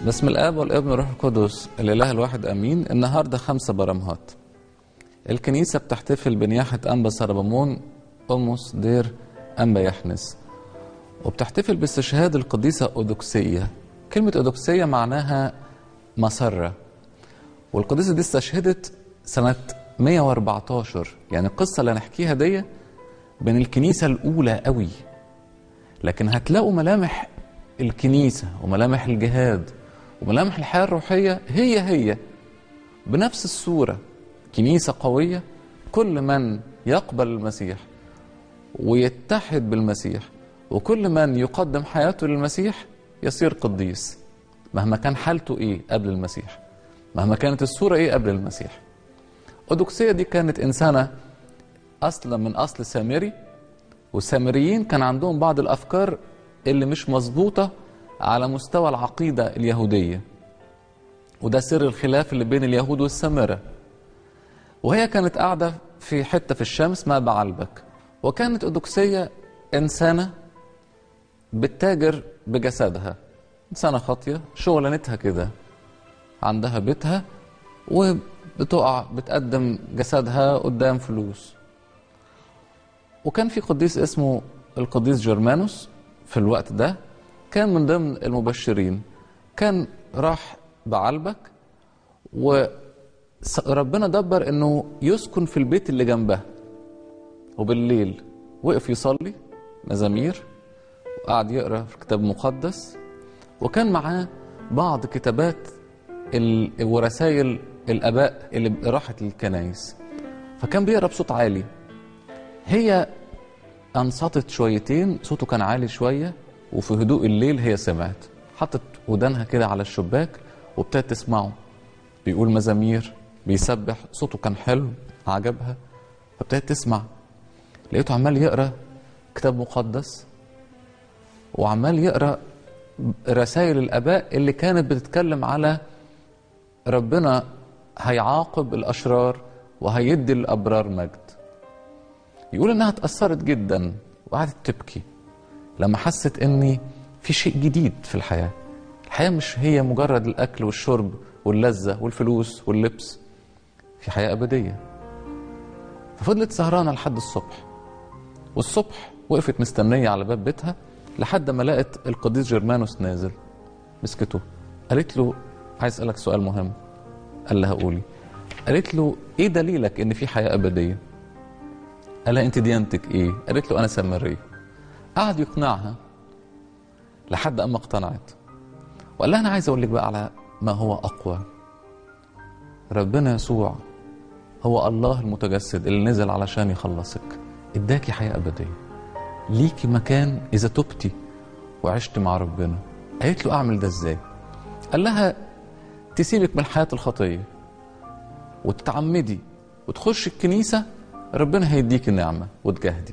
باسم الاب والابن والروح القدس الاله الواحد امين النهارده خمسه برمهات الكنيسه بتحتفل بنياحه انبا سربمون امس دير انبا يحنس وبتحتفل باستشهاد القديسه اودوكسيه كلمه اودوكسيه معناها مسره والقديسه دي استشهدت سنه 114 يعني القصه اللي هنحكيها دي بين الكنيسه الاولى قوي لكن هتلاقوا ملامح الكنيسه وملامح الجهاد وملامح الحياه الروحيه هي هي بنفس الصوره كنيسه قويه كل من يقبل المسيح ويتحد بالمسيح وكل من يقدم حياته للمسيح يصير قديس مهما كان حالته ايه قبل المسيح مهما كانت الصوره ايه قبل المسيح أودوكسية دي كانت إنسانة أصلا من أصل سامري والسامريين كان عندهم بعض الأفكار اللي مش مظبوطة على مستوى العقيدة اليهودية وده سر الخلاف اللي بين اليهود والسامرة وهي كانت قاعدة في حتة في الشمس اسمها بعلبك وكانت أودوكسية إنسانة بتتاجر بجسدها إنسانة خاطية شغلانتها كده عندها بيتها وبتقع بتقدم جسدها قدام فلوس وكان في قديس اسمه القديس جرمانوس في الوقت ده كان من ضمن المبشرين كان راح بعلبك وربنا دبر انه يسكن في البيت اللي جنبها وبالليل وقف يصلي مزامير وقعد يقرا في كتاب مقدس وكان معاه بعض كتابات ال- ورسائل الاباء اللي راحت للكنايس فكان بيقرا بصوت عالي هي انصتت شويتين صوته كان عالي شويه وفي هدوء الليل هي سمعت حطت ودانها كده على الشباك وابتدت تسمعه بيقول مزامير بيسبح صوته كان حلو عجبها فابتدت تسمع لقيته عمال يقرا كتاب مقدس وعمال يقرا رسائل الاباء اللي كانت بتتكلم على ربنا هيعاقب الاشرار وهيدي الابرار مجد يقول انها اتاثرت جدا وقعدت تبكي لما حست ان في شيء جديد في الحياه الحياه مش هي مجرد الاكل والشرب واللذه والفلوس واللبس في حياه ابديه ففضلت سهرانه لحد الصبح والصبح وقفت مستنيه على باب بيتها لحد ما لقت القديس جرمانوس نازل مسكته قالت له عايز اسالك سؤال مهم قال لها قولي قالت له ايه دليلك ان في حياه ابديه قال لها انت ديانتك ايه قالت له انا سامريه قعد يقنعها لحد اما اقتنعت وقال لها انا عايز اقول لك بقى على ما هو اقوى ربنا يسوع هو الله المتجسد اللي نزل علشان يخلصك اداكي حياه ابديه ليكي مكان اذا تبتي وعشت مع ربنا قالت له اعمل ده ازاي قال لها تسيبك من حياه الخطيه وتتعمدي وتخش الكنيسه ربنا هيديك النعمه وتجاهدي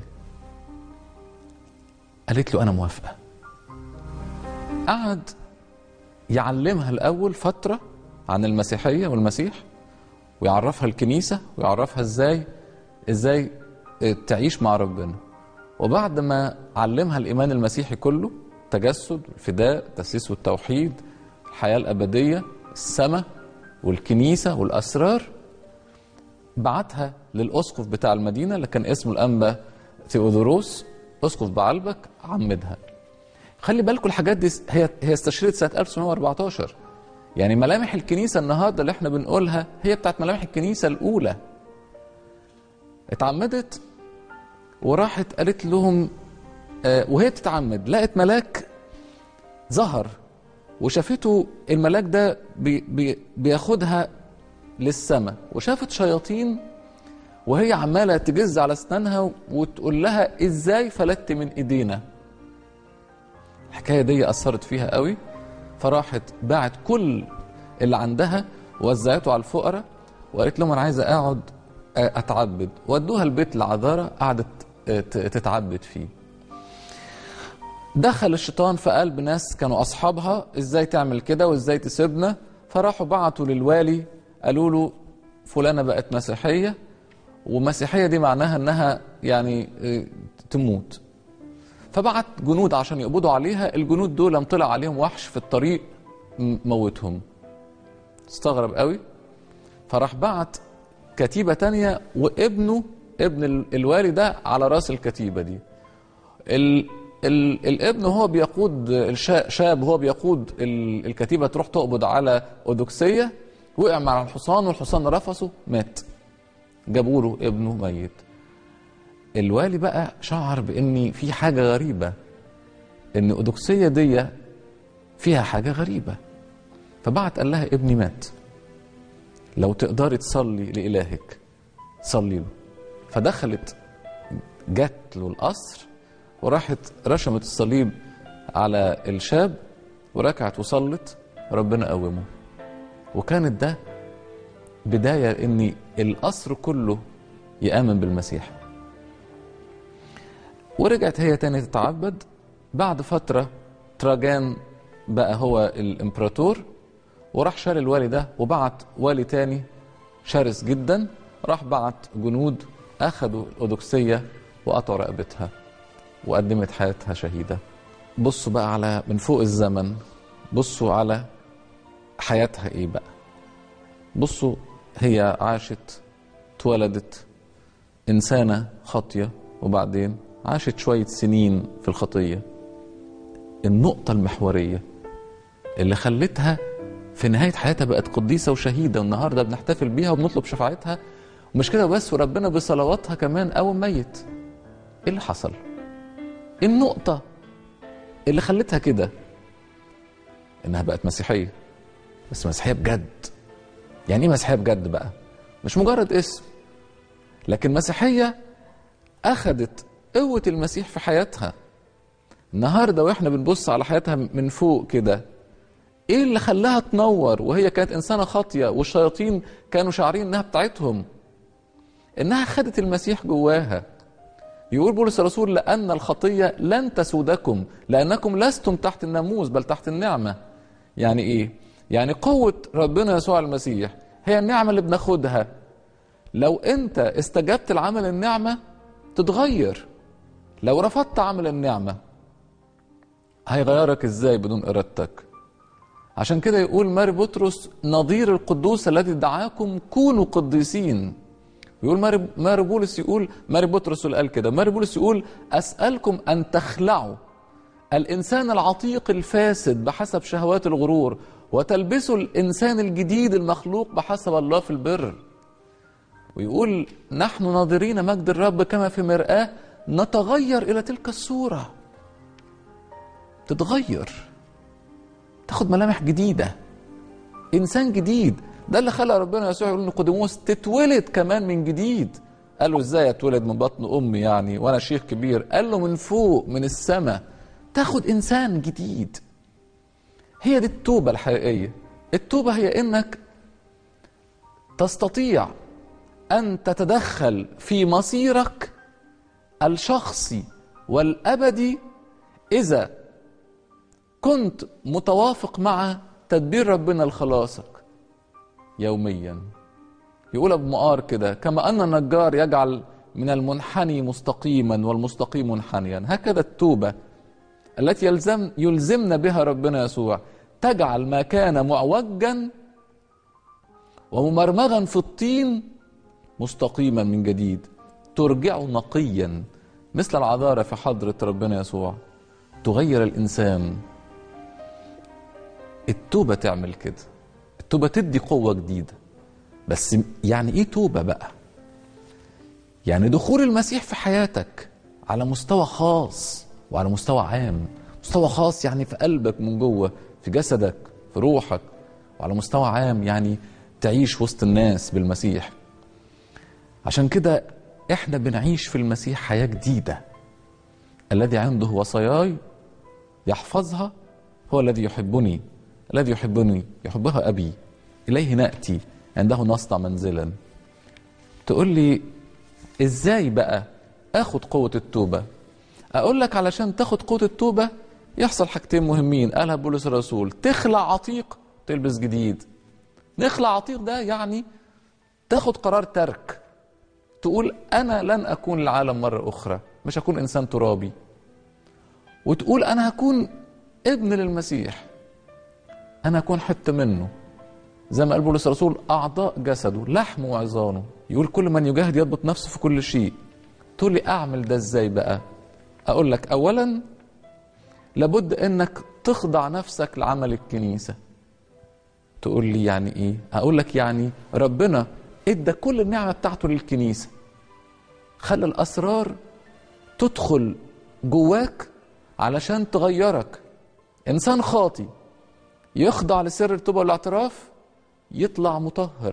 قالت له انا موافقه قعد يعلمها الاول فتره عن المسيحيه والمسيح ويعرفها الكنيسه ويعرفها ازاي ازاي تعيش مع ربنا وبعد ما علمها الايمان المسيحي كله تجسد الفداء التسيس والتوحيد الحياه الابديه السماء والكنيسه والاسرار بعتها للاسقف بتاع المدينه اللي كان اسمه الانبا ثيودوروس اسقف بعلبك عمدها خلي بالكم الحاجات دي هي هي استشهدت سنه 1914 يعني ملامح الكنيسه النهارده اللي احنا بنقولها هي بتاعت ملامح الكنيسه الاولى اتعمدت وراحت قالت لهم آه وهي بتتعمد لقت ملاك ظهر وشافته الملاك ده بي بي بياخدها للسماء وشافت شياطين وهي عماله تجز على اسنانها وتقول لها ازاي فلت من ايدينا الحكايه دي اثرت فيها قوي فراحت باعت كل اللي عندها ووزعته على الفقراء وقالت لهم انا عايزه اقعد اتعبد ودوها البيت العذاره قعدت تتعبد فيه دخل الشيطان في قلب ناس كانوا اصحابها ازاي تعمل كده وازاي تسيبنا فراحوا بعتوا للوالي قالوا له فلانه بقت مسيحيه ومسيحيه دي معناها انها يعني تموت فبعت جنود عشان يقبضوا عليها الجنود دول طلع عليهم وحش في الطريق م- موتهم استغرب قوي فراح بعت كتيبة تانية وابنه ابن ال- الوالي ده على راس الكتيبة دي ال ال الابن هو بيقود الشا- شاب هو بيقود ال- الكتيبة تروح تقبض على أودوكسية وقع مع الحصان والحصان رفسه مات جابوا له ابنه ميت الوالي بقى شعر بان في حاجه غريبه ان اودوكسيه دي فيها حاجه غريبه فبعت قال لها ابني مات لو تقدري تصلي لالهك صلي له فدخلت جت له القصر وراحت رشمت الصليب على الشاب وركعت وصلت ربنا قومه وكانت ده بدايه ان القصر كله يامن بالمسيح ورجعت هي تاني تتعبد بعد فترة تراجان بقى هو الامبراطور وراح شال الوالي ده وبعت والي تاني شرس جدا راح بعت جنود اخذوا الاودوكسية وقطعوا رقبتها وقدمت حياتها شهيدة بصوا بقى على من فوق الزمن بصوا على حياتها ايه بقى بصوا هي عاشت اتولدت إنسانة خاطية وبعدين عاشت شوية سنين في الخطية النقطة المحورية اللي خلتها في نهاية حياتها بقت قديسة وشهيدة والنهاردة بنحتفل بيها وبنطلب شفاعتها ومش كده بس وربنا بصلواتها كمان قوم ميت ايه اللي حصل النقطة اللي خلتها كده انها بقت مسيحية بس مسيحية بجد يعني ايه مسيحية بجد بقى مش مجرد اسم لكن مسيحية أخدت قوة المسيح في حياتها النهاردة وإحنا بنبص على حياتها من فوق كده إيه اللي خلاها تنور وهي كانت إنسانة خاطية والشياطين كانوا شاعرين إنها بتاعتهم إنها خدت المسيح جواها يقول بولس الرسول لأن الخطية لن تسودكم لأنكم لستم تحت الناموس بل تحت النعمة يعني إيه؟ يعني قوة ربنا يسوع المسيح هي النعمة اللي بناخدها لو انت استجبت لعمل النعمة تتغير لو رفضت عمل النعمة هيغيرك ازاي بدون ارادتك عشان كده يقول ماري بطرس نظير القدوس الذي دعاكم كونوا قديسين يقول ماري, ماري بولس يقول ماري بطرس اللي قال كده ماري بولس يقول اسالكم ان تخلعوا الانسان العتيق الفاسد بحسب شهوات الغرور وتلبسوا الانسان الجديد المخلوق بحسب الله في البر ويقول نحن ناظرين مجد الرب كما في مرآة نتغير إلى تلك الصورة تتغير تاخد ملامح جديدة إنسان جديد ده اللي خلى ربنا يسوع يقول لنيقوديموس تتولد كمان من جديد قال له ازاي اتولد من بطن امي يعني وانا شيخ كبير قال له من فوق من السماء تاخد انسان جديد هي دي التوبه الحقيقيه التوبه هي انك تستطيع ان تتدخل في مصيرك الشخصي والابدي اذا كنت متوافق مع تدبير ربنا لخلاصك يوميا يقول ابو مقار كده كما ان النجار يجعل من المنحني مستقيما والمستقيم منحنيا هكذا التوبه التي يلزم يلزمنا بها ربنا يسوع تجعل ما كان معوجا وممرمغا في الطين مستقيما من جديد ترجعه نقيا مثل العذارى في حضرة ربنا يسوع تغير الإنسان التوبة تعمل كده التوبة تدي قوة جديدة بس يعني إيه توبة بقى يعني دخول المسيح في حياتك على مستوى خاص وعلى مستوى عام مستوى خاص يعني في قلبك من جوه في جسدك في روحك وعلى مستوى عام يعني تعيش وسط الناس بالمسيح عشان كده احنا بنعيش في المسيح حياة جديدة الذي عنده وصاياي يحفظها هو الذي يحبني الذي يحبني يحبها أبي إليه نأتي عنده نصنع منزلا تقول لي إزاي بقى أخد قوة التوبة أقول لك علشان تاخد قوة التوبة يحصل حاجتين مهمين قالها بولس الرسول تخلع عتيق تلبس جديد نخلع عتيق ده يعني تاخد قرار ترك تقول انا لن اكون العالم مره اخرى مش هكون انسان ترابي وتقول انا هكون ابن للمسيح انا اكون حته منه زي ما قال بولس الرسول اعضاء جسده لحم وعظامه يقول كل من يجاهد يضبط نفسه في كل شيء تقول لي اعمل ده ازاي بقى اقول لك اولا لابد انك تخضع نفسك لعمل الكنيسه تقول لي يعني ايه اقول لك يعني ربنا ادى كل النعمه بتاعته للكنيسه خلى الاسرار تدخل جواك علشان تغيرك انسان خاطي يخضع لسر التوبه والاعتراف يطلع مطهر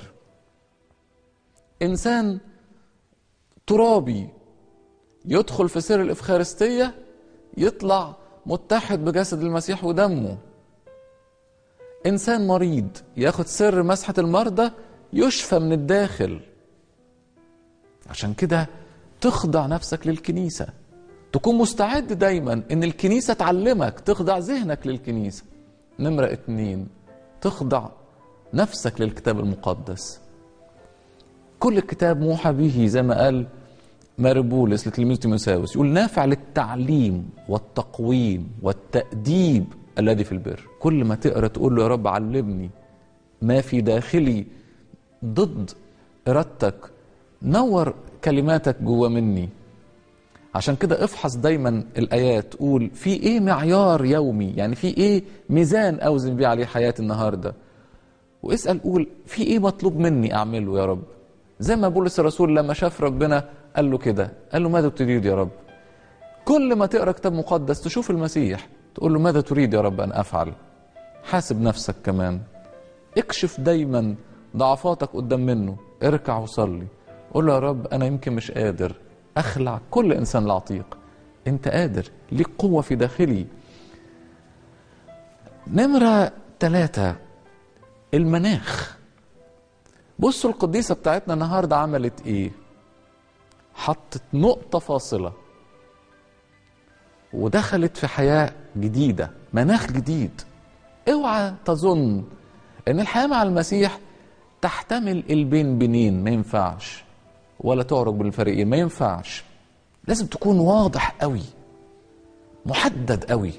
انسان ترابي يدخل في سر الافخارستيه يطلع متحد بجسد المسيح ودمه انسان مريض ياخد سر مسحه المرضى يشفى من الداخل عشان كده تخضع نفسك للكنيسه تكون مستعد دايما ان الكنيسه تعلمك تخضع ذهنك للكنيسه نمره اتنين تخضع نفسك للكتاب المقدس كل الكتاب موحى به زي ما قال ماربولس لتلميذ تيموساوس يقول نافع للتعليم والتقويم والتأديب الذي في البر كل ما تقرا تقول له يا رب علمني ما في داخلي ضد ارادتك نور كلماتك جوا مني عشان كده افحص دايما الايات قول في ايه معيار يومي يعني في ايه ميزان اوزن بيه عليه حياتي النهارده واسال قول في ايه مطلوب مني اعمله يا رب زي ما بولس الرسول لما شاف ربنا قال له كده قال له ماذا تريد يا رب كل ما تقرا كتاب مقدس تشوف المسيح تقول له ماذا تريد يا رب ان افعل حاسب نفسك كمان اكشف دايما ضعفاتك قدام منه اركع وصلي قول له يا رب انا يمكن مش قادر اخلع كل انسان العتيق انت قادر ليك قوه في داخلي نمره ثلاثة المناخ بصوا القديسة بتاعتنا النهاردة عملت ايه حطت نقطة فاصلة ودخلت في حياة جديدة مناخ جديد اوعى تظن ان الحياة مع المسيح تحتمل البين بينين ما ينفعش ولا تعرج بالفريقين ما ينفعش لازم تكون واضح قوي محدد قوي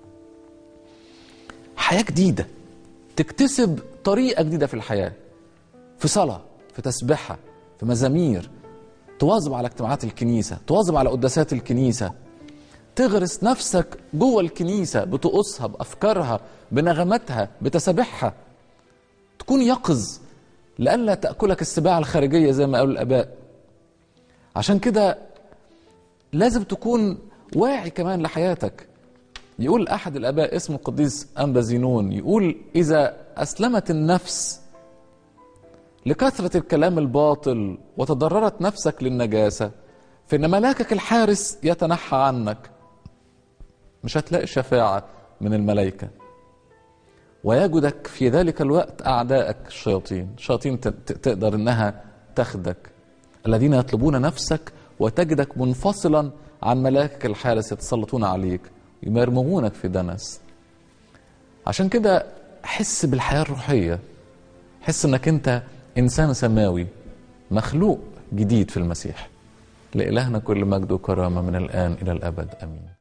حياة جديدة تكتسب طريقة جديدة في الحياة في صلاة في تسبحة في مزامير تواظب على اجتماعات الكنيسة تواظب على قداسات الكنيسة تغرس نفسك جوه الكنيسة بطقوسها بأفكارها بنغماتها بتسابيحها تكون يقظ لئلا تأكلك السباع الخارجية زي ما قالوا الآباء عشان كده لازم تكون واعي كمان لحياتك يقول أحد الآباء اسمه القديس أنبازينون يقول إذا أسلمت النفس لكثرة الكلام الباطل وتضررت نفسك للنجاسة فإن ملاكك الحارس يتنحى عنك مش هتلاقي شفاعة من الملائكة ويجدك في ذلك الوقت أعدائك الشياطين شياطين تقدر إنها تاخدك الذين يطلبون نفسك وتجدك منفصلا عن ملاكك الحارس يتسلطون عليك يمرمغونك في دنس عشان كده حس بالحياة الروحية حس انك انت انسان سماوي مخلوق جديد في المسيح لإلهنا كل مجد وكرامة من الآن إلى الأبد أمين